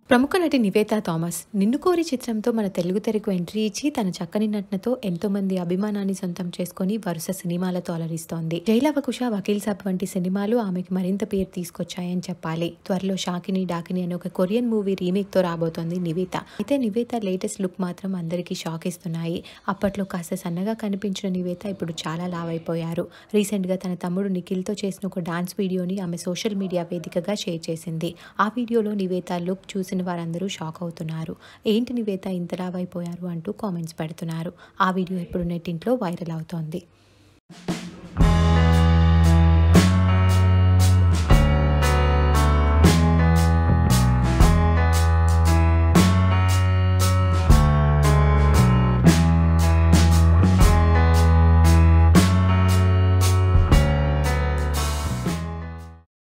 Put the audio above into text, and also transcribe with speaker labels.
Speaker 1: ప్రముఖ నటి నివేతా థామస్ నిన్ను కోరి చిత్రంతో మన తెలుగు తెరకు ఎంట్రీ ఇచ్చి తన చక్కని నటనతో ఎంతో మంది అభిమానాన్ని సొంతం చేసుకొని వరుస సినిమాలతో అలరిస్తోంది జైలవకుశ వకీల్ సాబ్ వంటి సినిమాలు ఆమెకు మరింత పేరు తీసుకొచ్చాయని చెప్పాలి త్వరలో షాకిని డాకిని అనే ఒక కొరియన్ మూవీ రీమేక్ తో రాబోతోంది నివేత అయితే నివేత లేటెస్ట్ లుక్ మాత్రం అందరికీ షాక్ ఇస్తున్నాయి అప్పట్లో కాస్త సన్నగా కనిపించిన నివేత ఇప్పుడు చాలా లావ్ అయిపోయారు రీసెంట్ గా తన తమ్ముడు నిఖిల్ తో చేసిన ఒక డాన్స్ వీడియోని ఆమె సోషల్ మీడియా వేదికగా షేర్ చేసింది ఆ వీడియోలో నివేత లుక్ చూసిన వారందరూ షాక్ అవుతున్నారు ఏంటి నివేత ఇంత లావ్ అయిపోయారు అంటూ కామెంట్స్ పెడుతున్నారు ఆ వీడియో ఇప్పుడు నెట్టింట్లో వైరల్ అవుతోంది